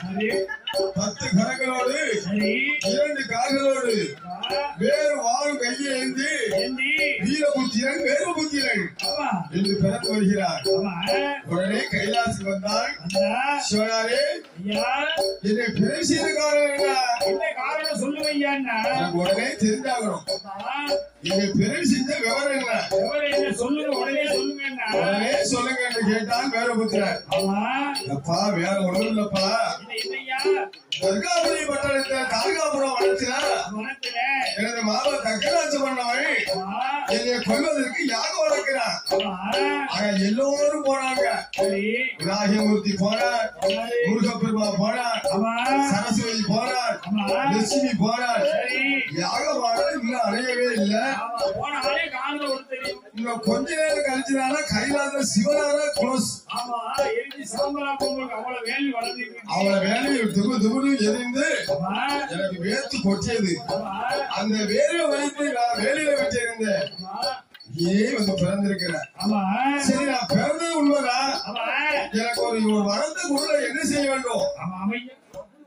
சரி பத்து கரங்களோடு சரி இரண்டு கால்களோடு ஆ, வேறு வாழும் கையை ஏந்தி ஏந்தி வீரபுத்திரன் வேறுபுத்திரன் ஆமா என்று பிறந்து வருகிறார் ஆமா உடனே கைலாசி வந்தால் அண்ணா சிவனாரே ஐயா என்னை பிறகு செய்த காரணம் என்ன என்ன காரணம் சொல்லுங்க ஐயாண்ணா எனக்கு உடனே தெரிஞ்சாகணும் ஆ, என்னை பிறகு செஞ்ச விவரம் என்ன எவரு என்ன சொல்லுங்க உடனே சொல்லுங்க அண்ணா உடனே சொல்லுங்க என்று கேட்டால் வேறுபுத்திரன் ஆமா அப்பா வேற ஒண்ணும் இல்லப்பா என்ன இல்லையா தர்காபுரி பட்டணத்துல தாழ்காபுரம் வளர்ச்சினா மனத்துல எனது மாமா தக்கராட்சி பண்ணவன் ஆ, என்னை கொல்வதற்கு யாகம் வளர்க்கிறான் ஆமா ஆனா எல்லோரும் போனாங்க சரி விநாயகமூர்த்தி போனார் சரி. முருகப்பெருமா போனார் ஆமா சரஸ்வதி போனார் ஆமா லட்சுமி போனார் சரி யாகமானது இன்னும் அடையவே இல்லை ஆமா போன ஆளே காணல ஒரு தெரியும் இன்னும் கொஞ்ச நேரம் கழிச்சுனால கைலாத சிவனார க்ளோஸ் ஆமா எரிஞ்சு சாம்பலா போகும்போது அவ்வளவு வேலி வளர்ந்துருக்கு அவளை வேலையை துபு துபுனு எரிந்து ஆமா எனக்கு வேர்த்து கொட்டியது ஆமா அந்த வேலையை வைத்து நான் வேலையில வச்சிருந்தேன் ஆமா ஏன் வந்து பிறந்திருக்கிறேன் ஆமா சரி நான் பிறந்தது உண்மைதான் ஆமா எனக்கு ஒரு ஒரு வரத்தை கூட என்ன செய்ய வேண்டும் ஆமா அமையா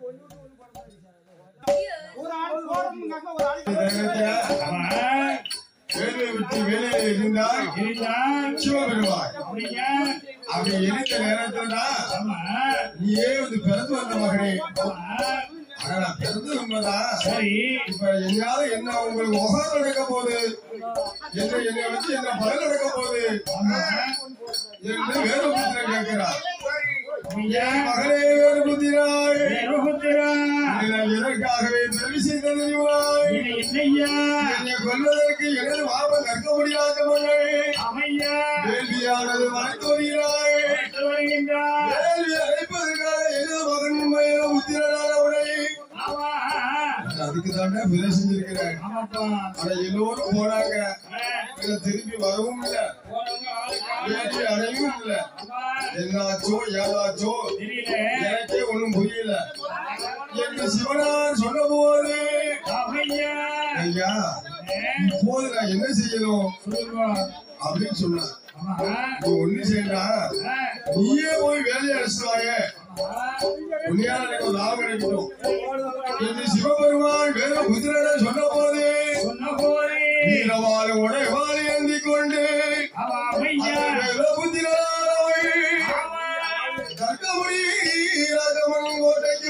தைரியத்தை ஆமா வேலையை விட்டு வேலையில இருந்தால் இருந்தால் சிவபெருமான் அப்படியா அப்படி இருந்த நேரத்துல தான் ஆமா நீயே வந்து பிறந்து வந்த மகனே ஆமா ஆனா நான் பிறந்தது உண்மைதான் சரி இப்ப எங்கயாவது என்ன உங்களுக்கு முகம் நடக்க போகுது என்ன என்னை வச்சு என்ன பலன் நடக்க போகுது ஆமா என்று வேதபுத்திரன் கேட்கிறார் ஐயா மகளே வேதபுத்திராய் வேறுபுத்திரா நான் எதற்காகவே பிறவி செய்த தெரியுமாய் இது என்னையா என்னை கொல்வதற்கு எனது மாமன் கற்க முடியாத மகள் அமையா வேள்வியானது வளர்த்து வருகிறாய் வருகின்றார் வேள்வி அழைப்பதற்காக எனது மகன் மேல உத்திரனானவனை ஆமா அதுக்கு தாண்டா பிழை செஞ்சிருக்கிறேன் ஆமாப்பா ஆனா எல்லோரும் போனாங்க ஆ, இதை திரும்பி வரவும் இல்லை போனவங்க ஆளு காணோம். வேண்டி அடையவும் இல்லை ஆமா என்னாச்சோ ஏதாச்சோ தெரியல எனக்கே ஒண்ணும் புரியல என்று சிவனார் சொன்ன போது அமையா ஐயா ஆ, இப்போது நான் என்ன செய்யணும் சொல்லுங்க அப்படின்னு சொன்னான் ஆமா நீ ஒண்ணு செய்யடா ஆ, நீயே போய் வேலையை அடிச்சுவாங்க ஆமா. உன்னையால எனக்கு ஒரு லாபம் கிடைக்கட்டும் என்று சிவபெருமான் வேற புத்திரனை சொன்ன போது சொன்ன போதே வீரவாள உடைவாளி ஏந்தி கொண்டு ஆமா அமையா அந்த வேத புத்திரனானவள் ஆமா தர்க்கமுடி ராஜமன் கோட்டைக்கு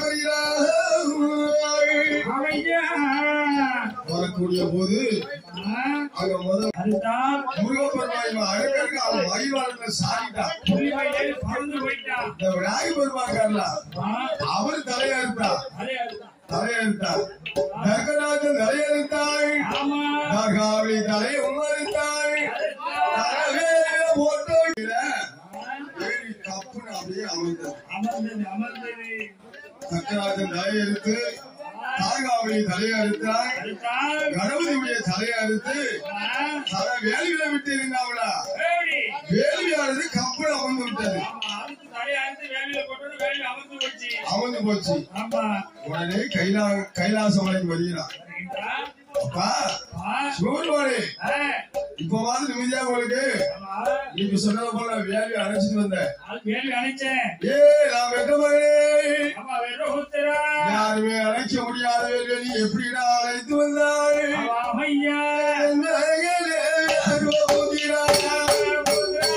வருகிறார் அமையா வரக்கூடிய போது ஆ, அங்க முதல் அதுதான் முருகப்பெருமான் இவன் அழகருக்கு அவன் மயில்வாளத்துல சாடிட்டான் புலிமையில் பறந்து போயிட்டான் இந்த விநாயக பெருமான் இருக்கார்ல ஆ, அவரு தலையறுத்தான் அதே அதுதான். தலையறுத்தான் தர்கராஜன் தலையறுத்தாள் ஆமா தர்காவளி தலை உமறுத்தாள் தலைவேல போட்டு ஏறி தப்புன்னு அப்படியே அமர்ந்தது அமர்ந்தது அமர்ந்தது தர்கராஜன் தலையறுத்து தாகாவளி தலையறுத்தாள் அதுதான் கணபதியுடைய தலையறுத்து ஆ, தலை வேலியில விட்டு இருந்தாங்களா ஏடி. வேலியானது கப்புல அமர்ந்து விட்டது ஆமா, அறுத்து தலையை அறுத்து வேலியில போட்டோன்னு வேலி அமர்ந்து போச்சு. அமர்ந்து போச்சு ஆமா. உடனே கைலா கைலாசமலைக்கு வருகிறான் சரிங்களா? அப்பா ஆ, சிவபெருமானே ஆ, இப்ப மாதிரி நிம்மதியா உங்களுக்கு ஆமா. நீங்க சொன்னது போல வேலையை அழைச்சிட்டு வந்தேன் அது வேலி அணைச்சேன். ஏ நான் வெட்ட மகனே ஆமா, வெறுகுத்திரா. யாருமே அழைக்க முடியாத வேலையை எப்படி நான் அழைத்து வந்தாய் ஆமா, ஐயா. என் மகனே, அருவமுதிரா. மகனே,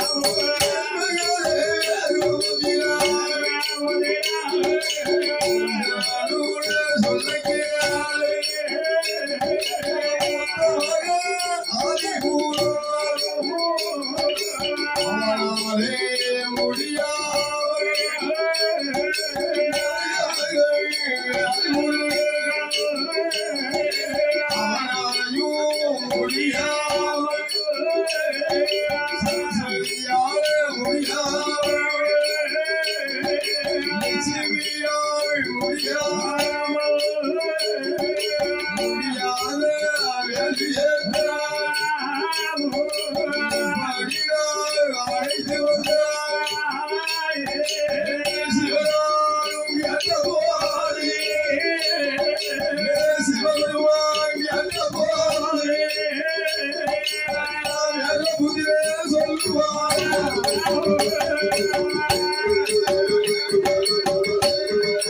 அருவமுதிரா. நானூறு சொல்ல கேளாதே. ஆதிபூராலே சொல்லுவாங்க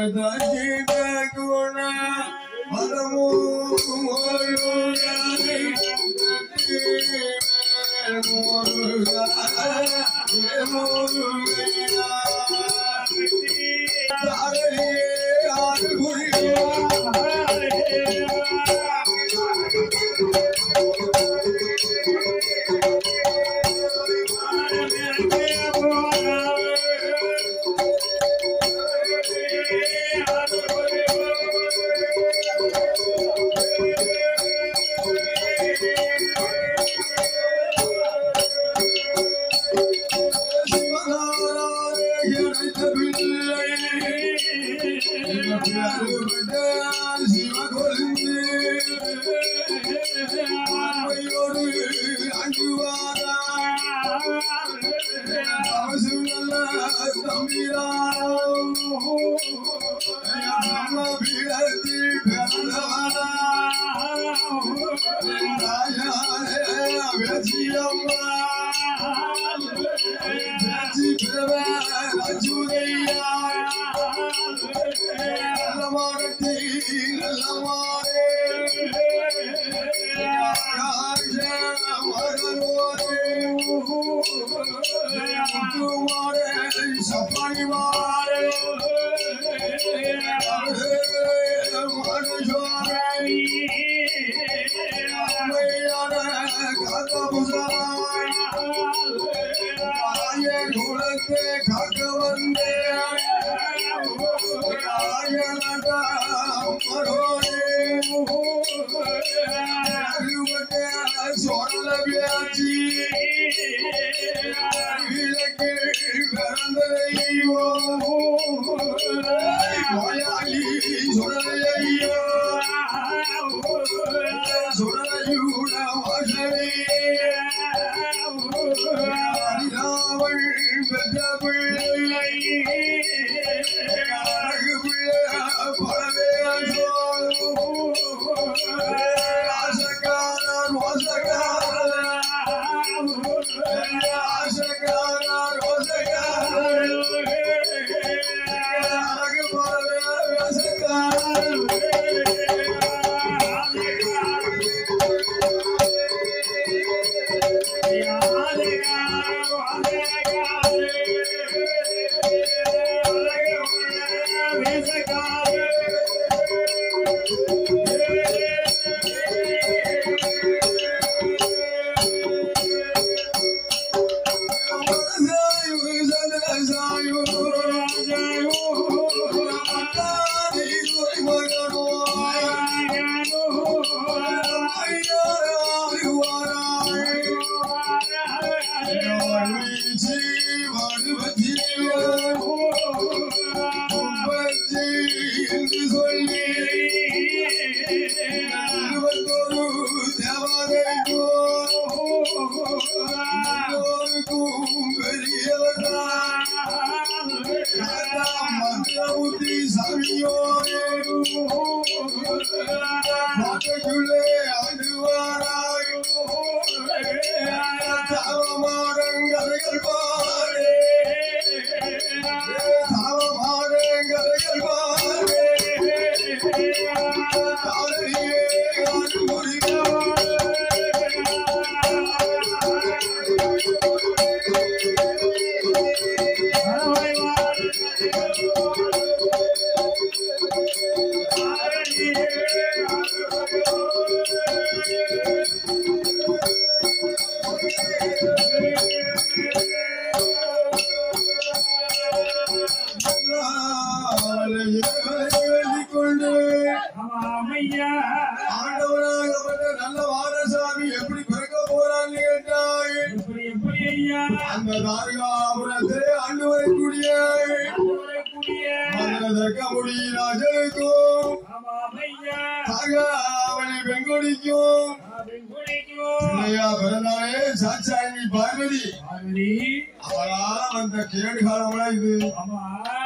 கொண்டு ஆமாம் ஐயா ஆண்டவராகப்பட்ட நல்ல வாரசாமி எப்படி பிறக்க போறான்னு கேட்டாய் எப்படி எப்படி ஐயா அந்த தாரகாபுரத்திலே ஆண்டு வரக்கூடிய வரக்கூடிய மதுர தர்க்கமுடி ராஜனுக்கும் ஆமாம் ஐயா தாரகாவளி பெண்கொடிக்கும் அவன் குடிக்கும் பிள்ளையா பிறந்தாலே சாட்சாயி பார்வதி பார்வதி அவளால வந்த கேடு காலம்லாம் இது ஆமா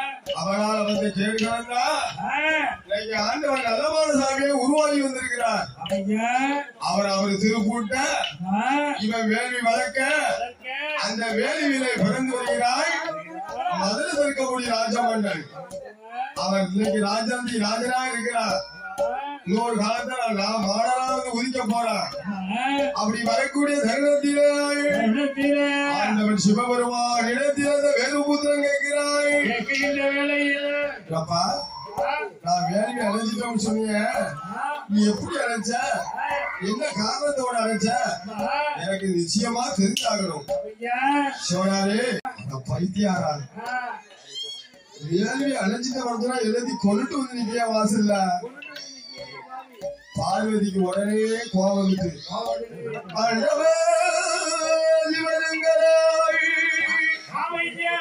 அவளால வந்த கேடு காலம் தான் ஆ, இன்னைக்கு ஆண்டவன் நல்லமான சாமியை உருவாகி வந்திருக்கிறார் ஐயா அவர் அவர் திருக்கூட்ட ஆ, இவன் வேள்வி வளர்க்க அதற்க அந்த வேள்வியிலே பிறந்து வருகிறாய் மதுரை இருக்கக்கூடிய ராஜமன்னன் அவ அவர் இன்னைக்கு ராஜாந்தி ராஜனா இருக்கிறார் இன்னொரு காலத்துல நான் மாடலாவது உதிக்க போறேன் அப்படி வரக்கூடிய தருணத்திலே ஆண்டவன் சிவபெருமான் இடத்திலிருந்த வேலுபுத்திரன் கேட்கிறாய் கேட்கின்ற வேளையில் அப்பா நான் வேலையை அழைச்சிட்டோம்னு சொன்னீங்க நீ எப்படி அழைச்ச என்ன காரணத்தோட அழைச்ச எனக்கு நிச்சயமா தெரிஞ்சாகணும் ஐயா சிவனாரே அந்த பைத்தியாரா வேள்வி அழைச்சிட்டு வரதுனா எழுதி கொண்டுட்டு வந்து நிக்கியா வாசல்ல பார்வதிக்கு உடனே கோபம் வந்துட்டு ஆண்டவே, இவருங்களாய், ஆமையா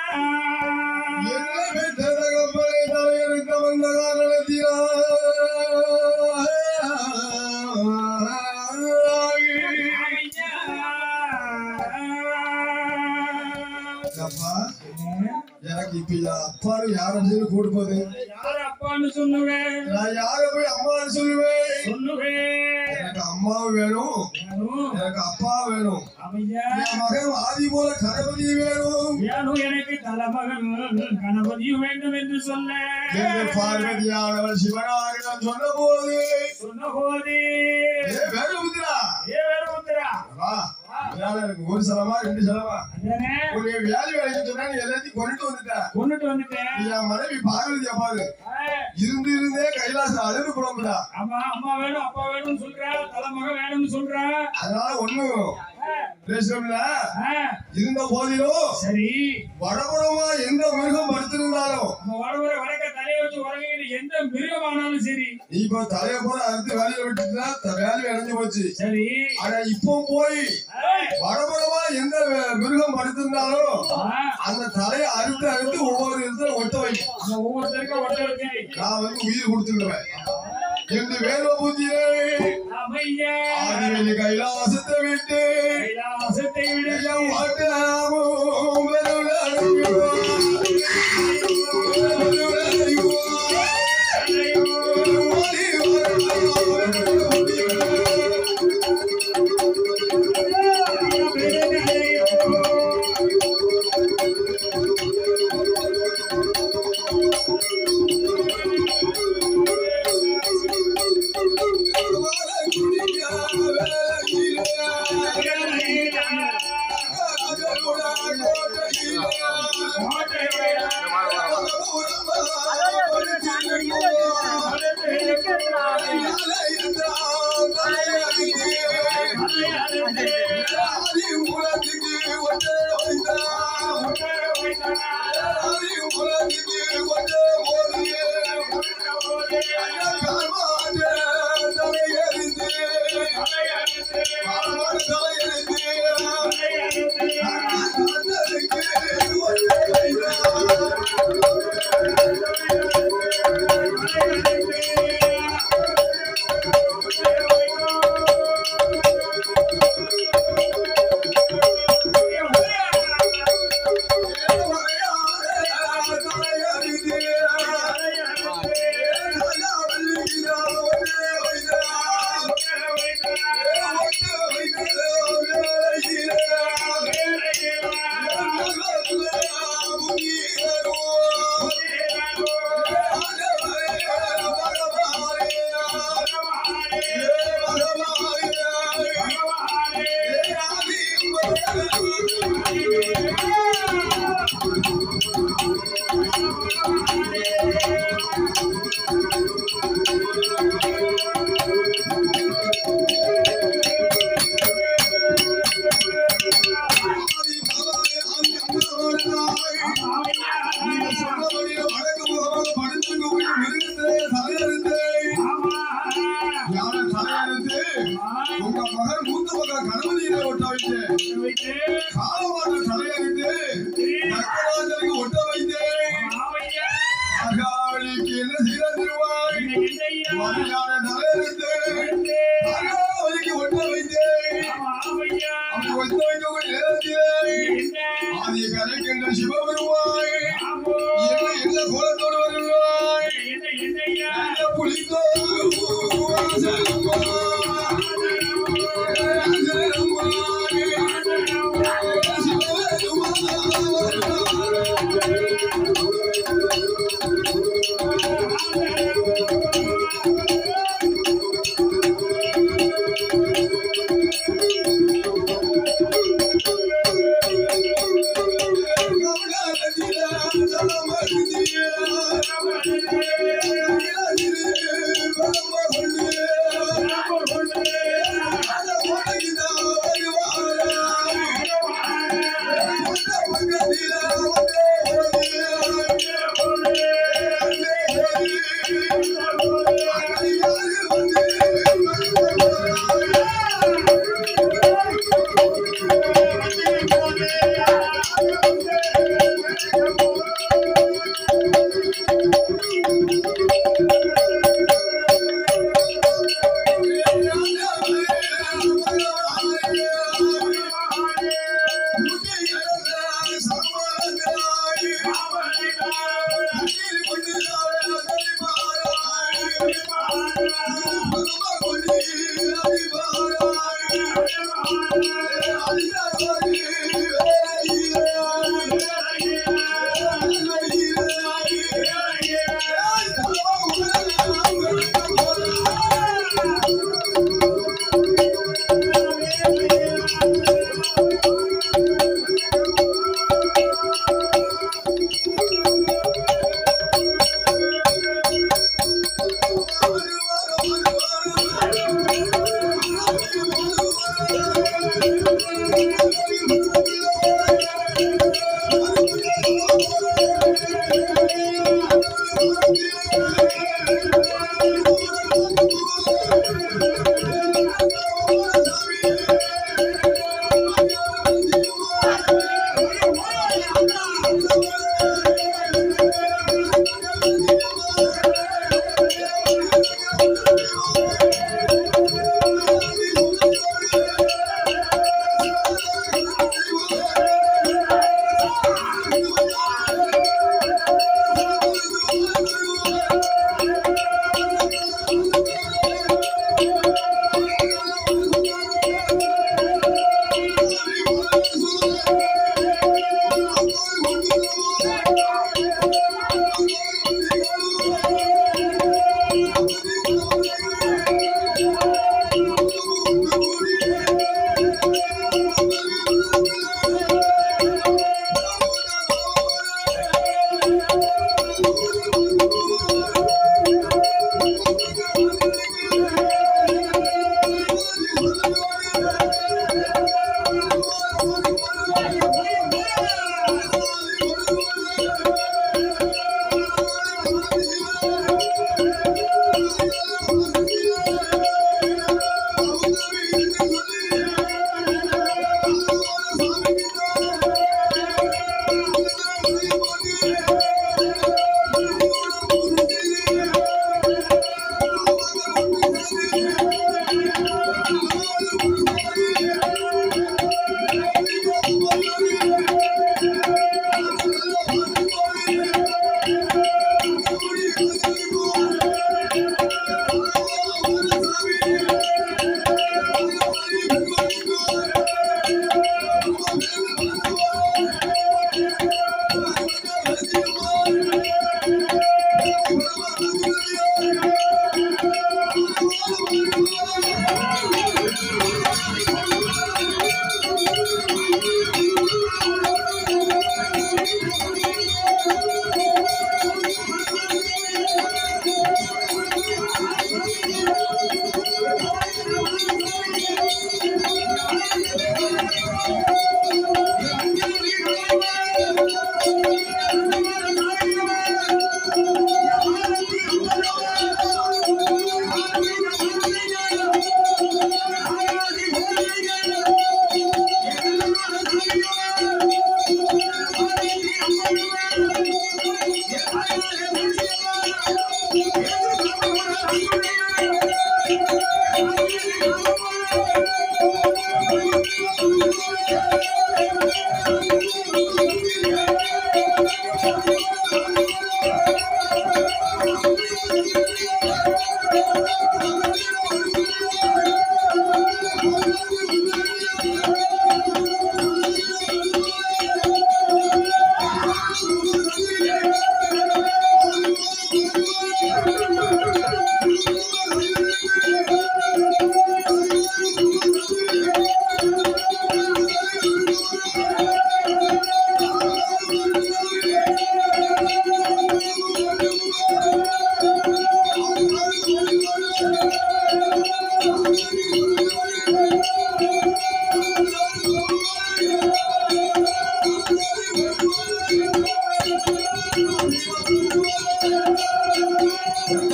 என்னை பெற்ற தகப்பனை தலையெடுக்க வந்த காரணத்தினாய் அப்பா எனக்கு இப்ப என் அப்பான்னு யார சொல்லி கொடுப்பது யார் அப்பான்னு சொல்லுவேன் நான் யார போய் அம்மான்னு சொல்லுவேன் சொல்லுவேன் எனக்கு அம்மாவும் வேணும் வேணும் எனக்கு அப்பா வேணும் அமையா என் மகன் ஆதி போல கணபதி வேணும் வேணும் எனக்கு தலைமகன் கணபதியும் வேண்டும் என்று சொல்ல என்று பார்வதியானவள் சிவனாரிடம் சொன்ன போது சொன்ன போது ஏ வேலுபுத்திரா ஏ வேறுமுத்திரா வா வேலை எனக்கு ஒரு செலவா ரெண்டு செலவா அதானே உன்னை வேலை வேலைக்கு சொன்னா நீ எல்லாத்தையும் கொண்டுட்டு வந்துட்ட கொண்டுட்டு வந்துட்டேன் நீ என் மனைவி பார்வதி அப்பாரு ஆ, இருந்து இருந்தே கைலாசம் அழுது குழம்புடா ஆமா அம்மா வேணும் அப்பா வேணும்னு சொல்ற தலைமகன் வேணும்னு சொல்ற அதனால ஒண்ணும் ஆ, பேசல ஆ, இருந்த போதிலும் சரி வடபுறமா எந்த மிருகம் படுத்திருந்தாலும் நம்ம வடவரை வடக்க தலையை வச்சு உறங்கிட்டு எந்த மிருகமானாலும் சரி நீ இப்ப தலைய போற அறுத்து வேலையை விட்டுட்டுனா த- வேலையை அடைஞ்சு போச்சு சரி ஆனா இப்போ போய் ஏய், வடபுறமா எந்த வே- மிருகம் படுத்திருந்தாலும் ஆ, அந்த தலையை அறுத்து அறுத்து ஒவ்வொரு இடத்துல ஒட்ட வை நம்ம ஒவ்வொருத்தருக்கும் ஒட்ட வச்சு நான் வந்து உயிர் கொடுத்துருவேன் என்று வேலை பூத்தியே அமையா ஆதிவெளி கைலாசத்தை விட்டு கைலாசத்தை விட என் வாட்டாமும் வெறும் அடையுவான். வெறும் அடையுவான். உங்க மகன் மூத்த மகன் கணபதியில ஒட்ட வைத்து காலமான தலையறிந்து தர்மராஜனுக்கு ஒட்ட வைத்து அகாவலிக்கு என்ன செய்த திருவாய் மதியான தலையறிந்து அகாவலிக்கு ஒட்ட வைத்து அப்படி ஒட்ட வைக்கக்கூடிய நேரத்திலே ஆதிய கலைக்கின்ற சிவபெருமாய் என்ன என்ன கோலத்தோடு வருவாய் என்ன புலித்தோடு செல்லுமா Sivaperuman Thank you.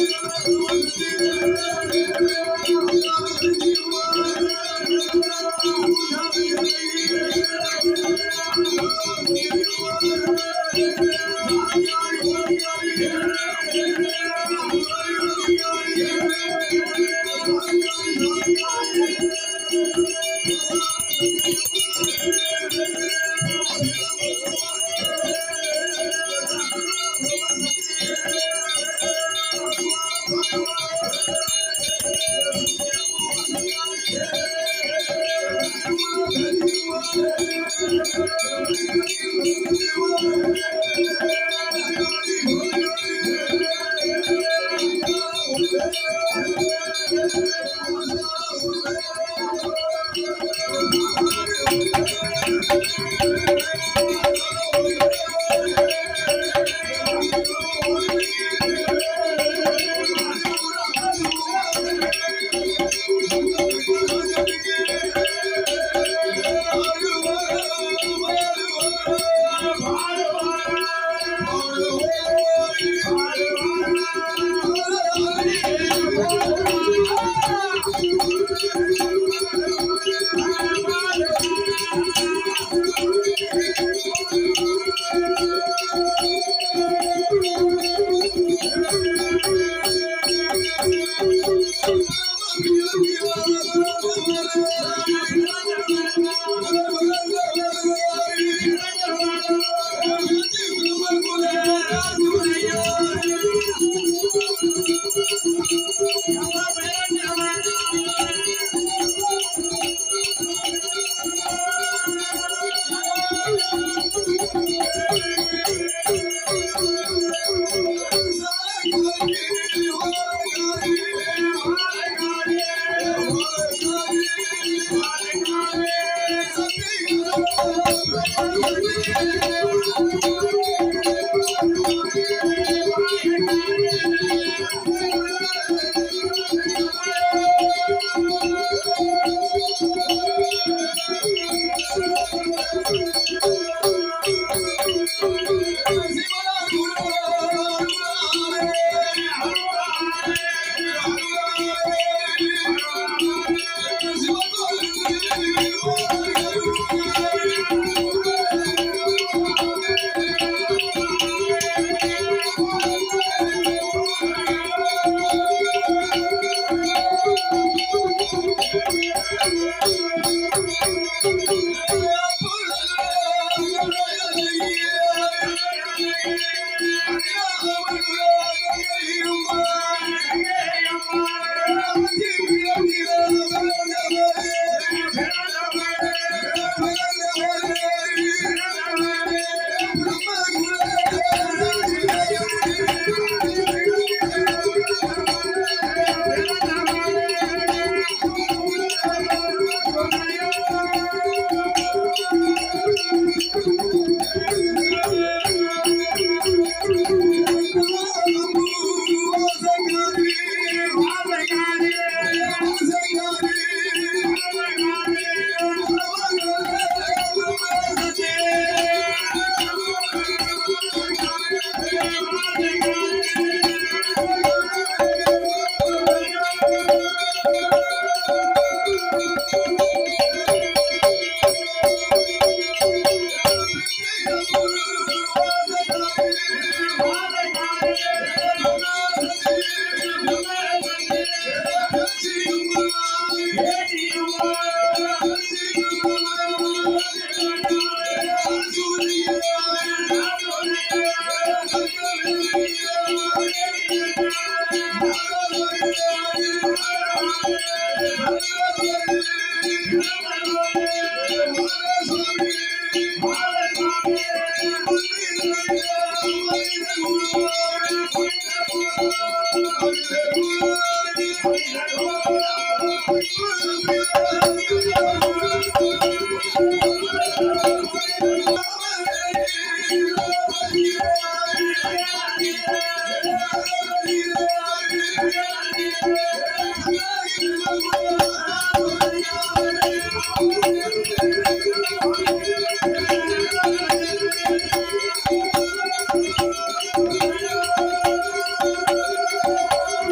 Ah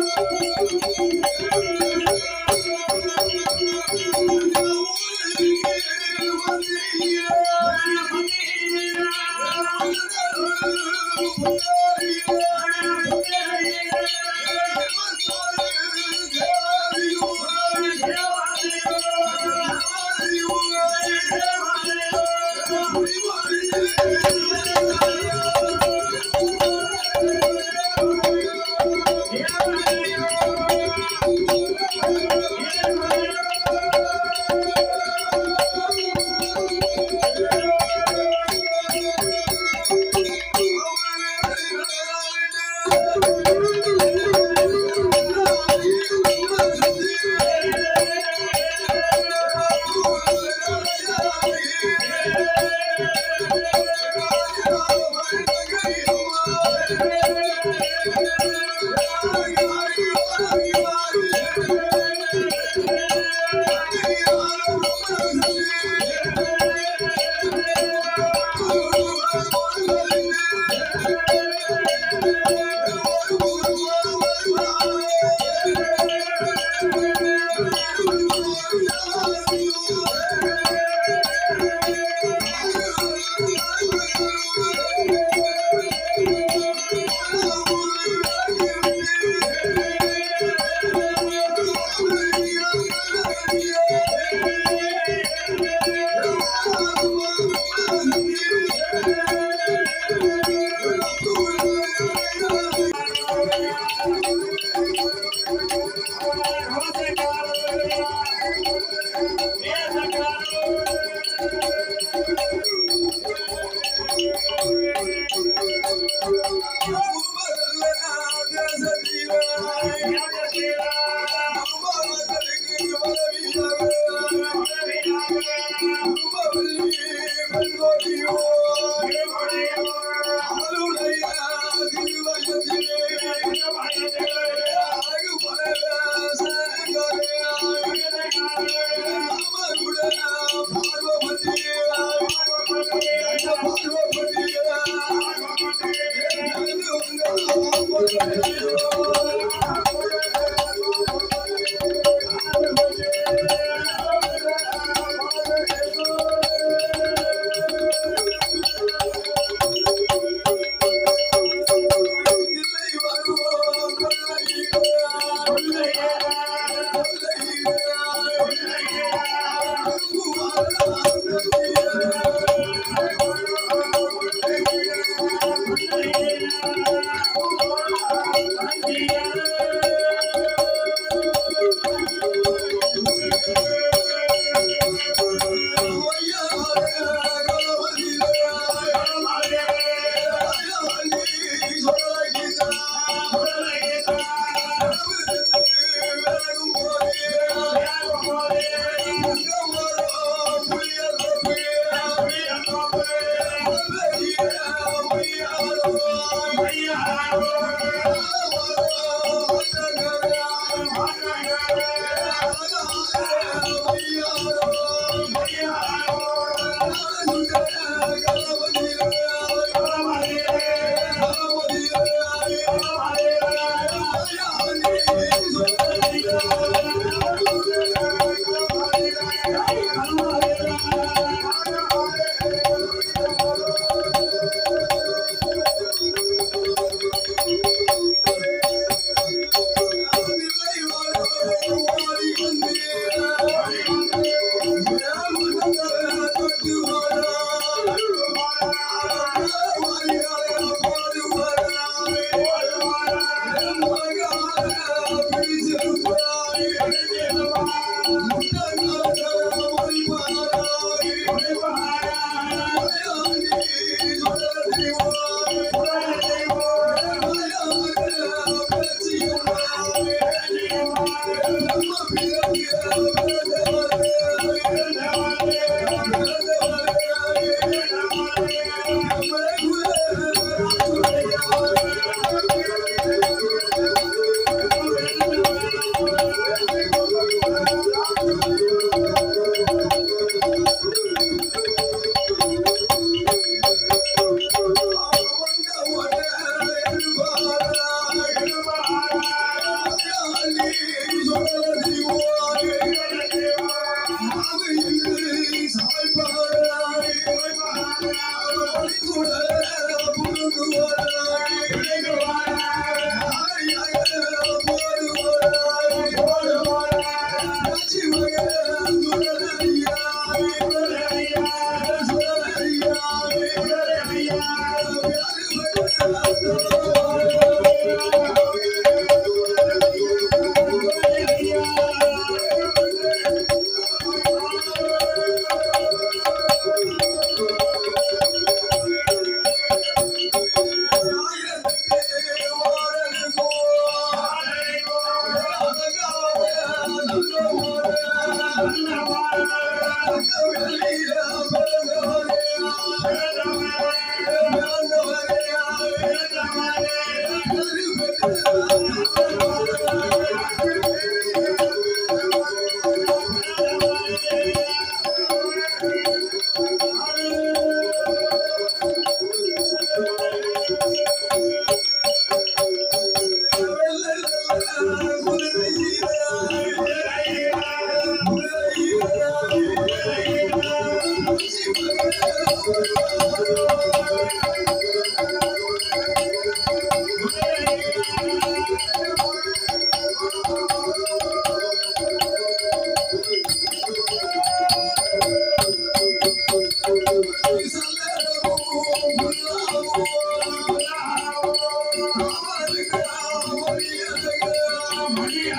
Thank you.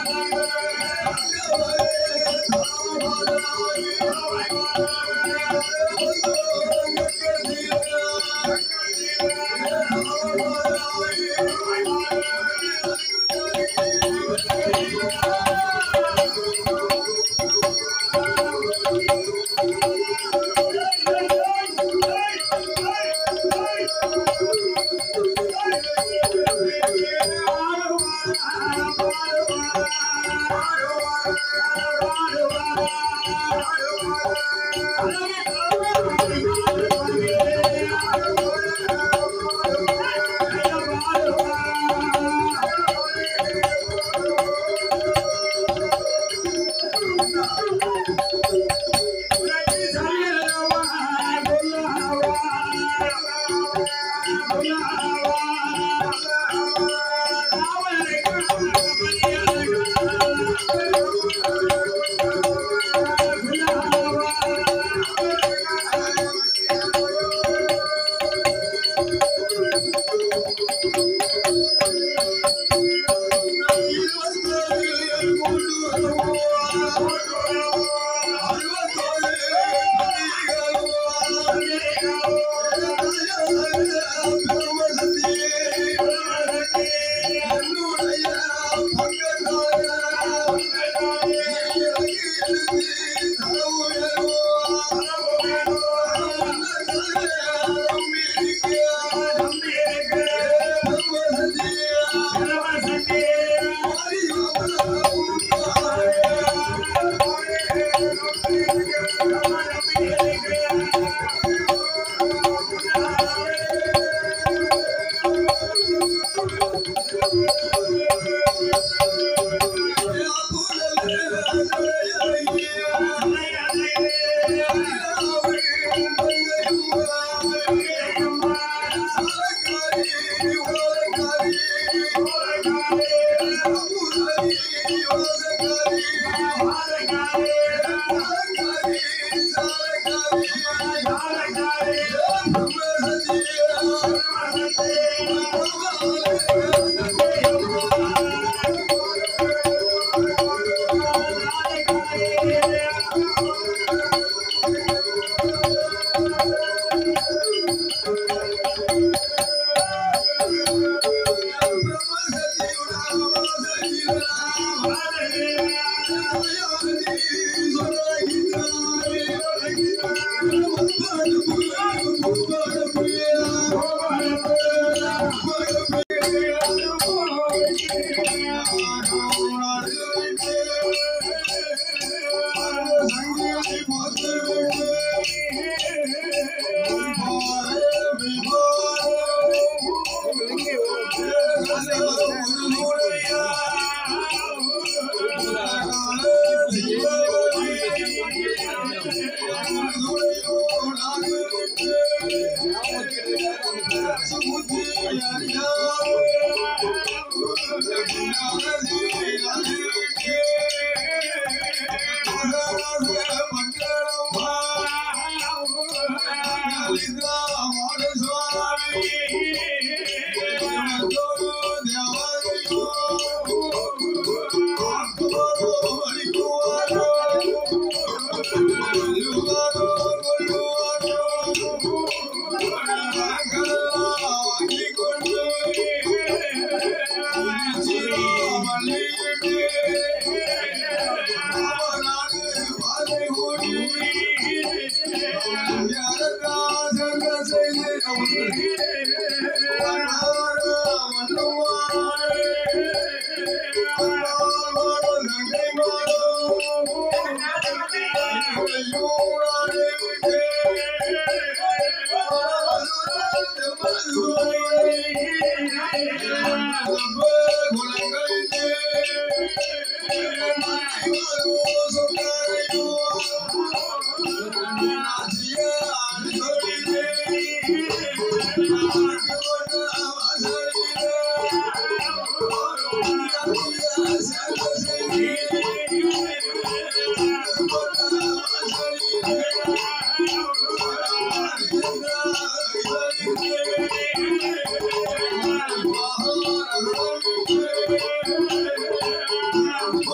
Thank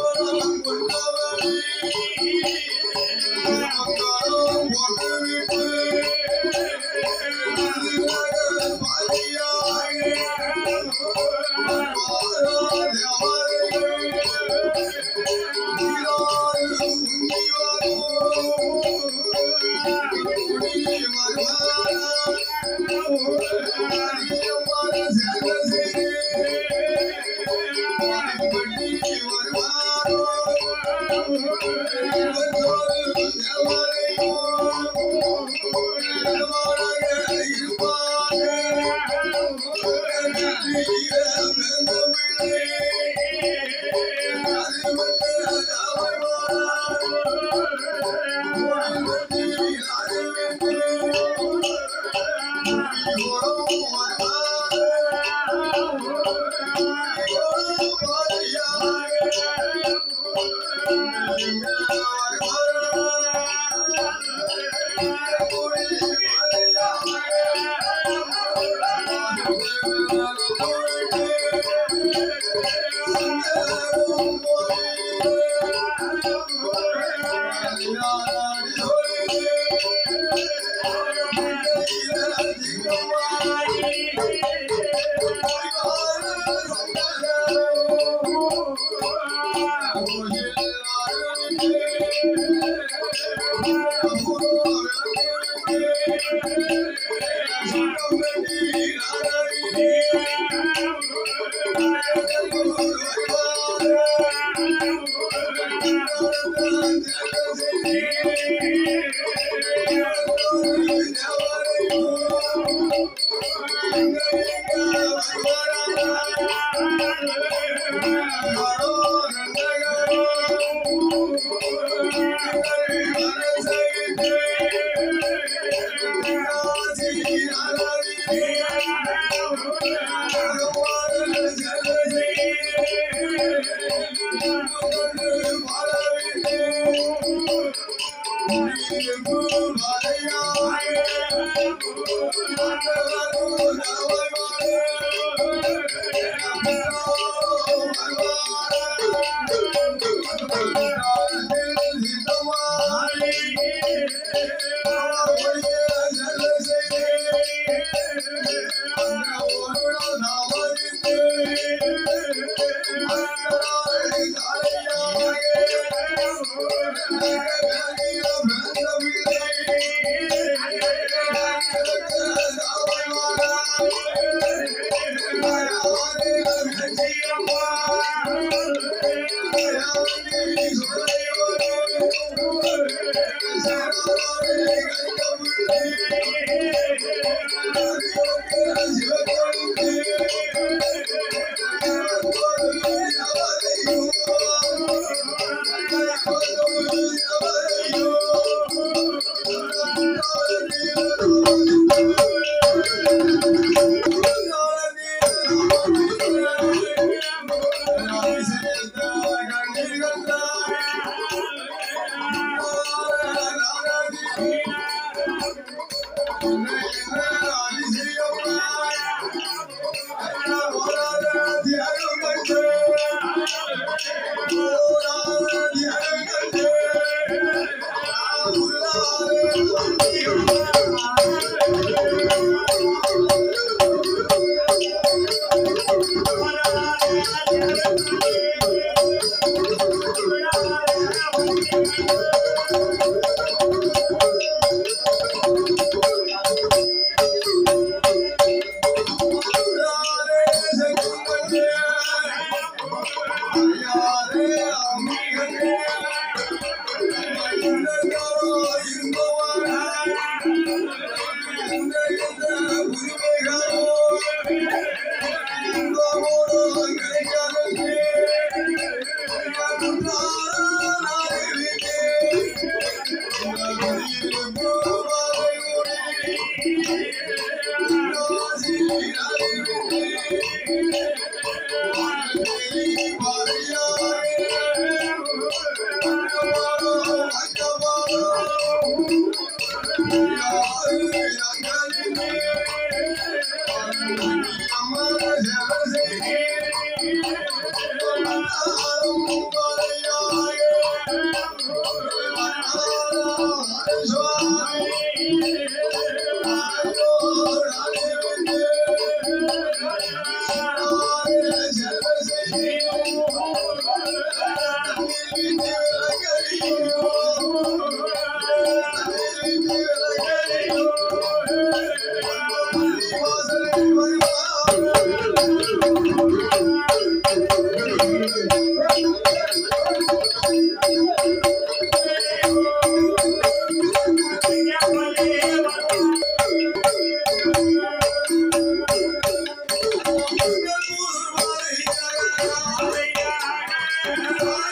Thank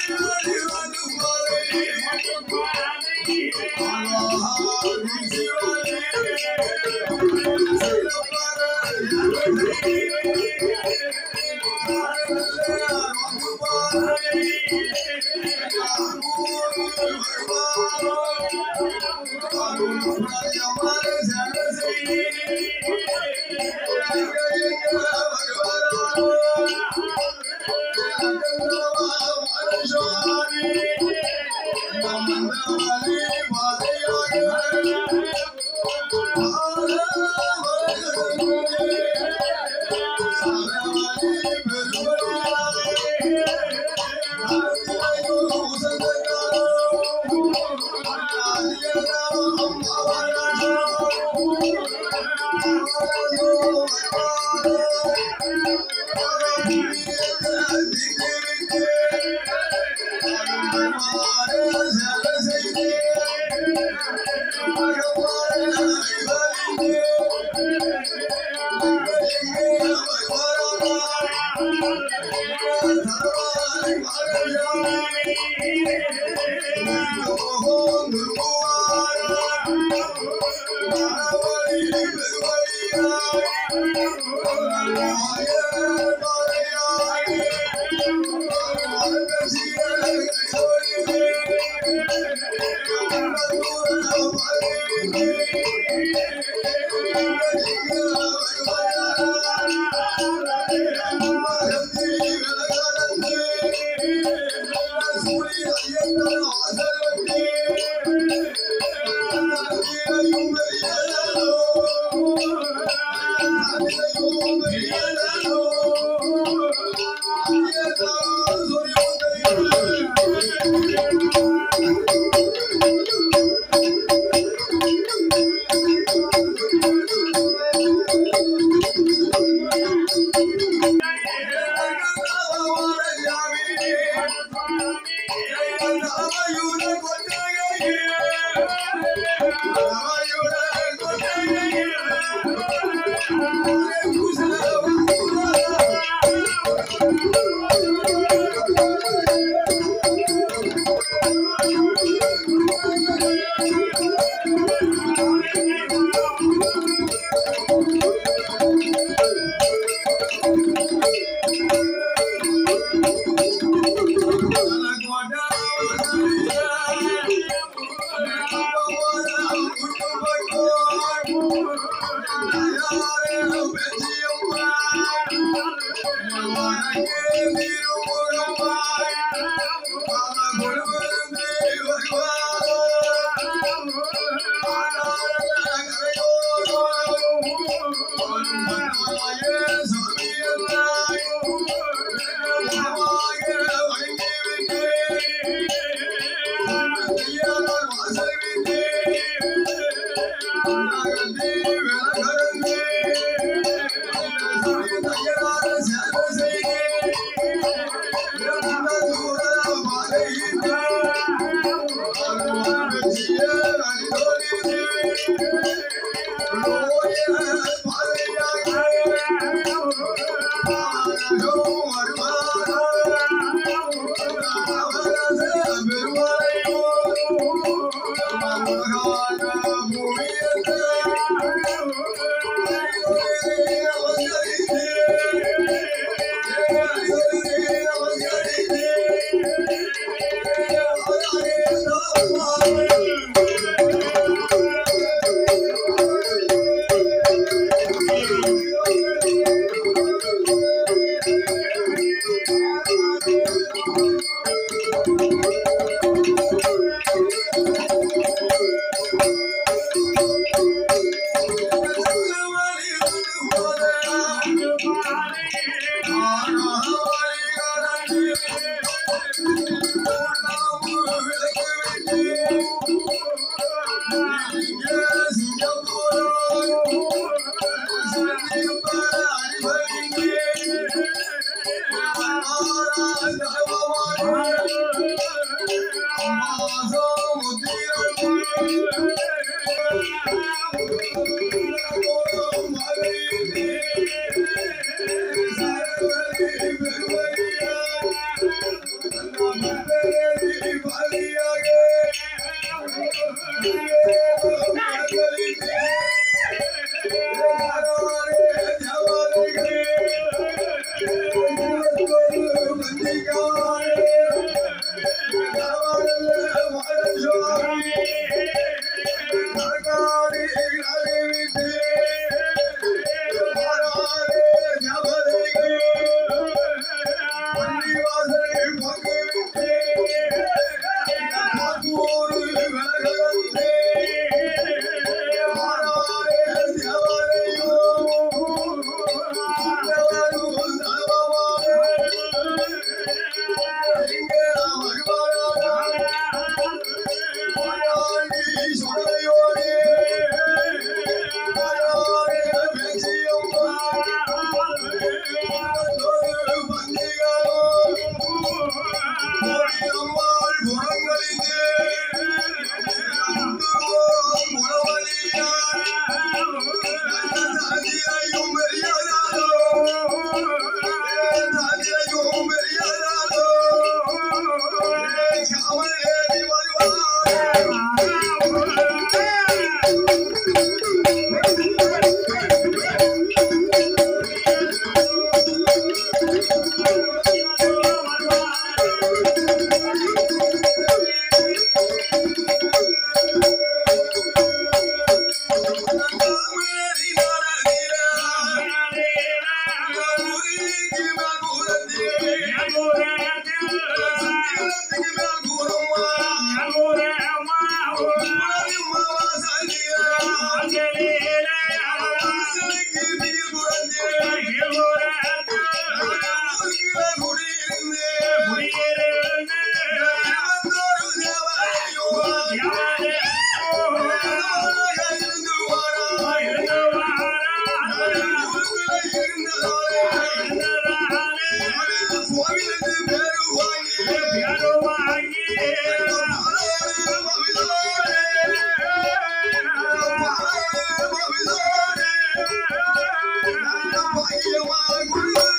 Thank you. அம்மாள் புறங்களிங்கே உண்டுவோம் உறவழியார் சாதியையும் பெரியதாரோ சாதியையும் பெரியதாரோ காவல் ஏறி வருவார் காவேரி நரதிரா முருகி மகுரதி சத்தியத்துக்கு மேல் கூறுமா உலகம்மா வாசலியா வாசலுக்கு மிக குறந்தே ஊர்கிற குடியிருந்தே வந்தோரு தேவரையோ தேவராக இருந்து வாரா ஊருக்குள்ள இருந்ததாலே கோவிலுக்கு பேரு வாங்கி பாலாறு பவிதோரே பாலாறு பவிதோரே நல்ல பாக்கியமா குருவே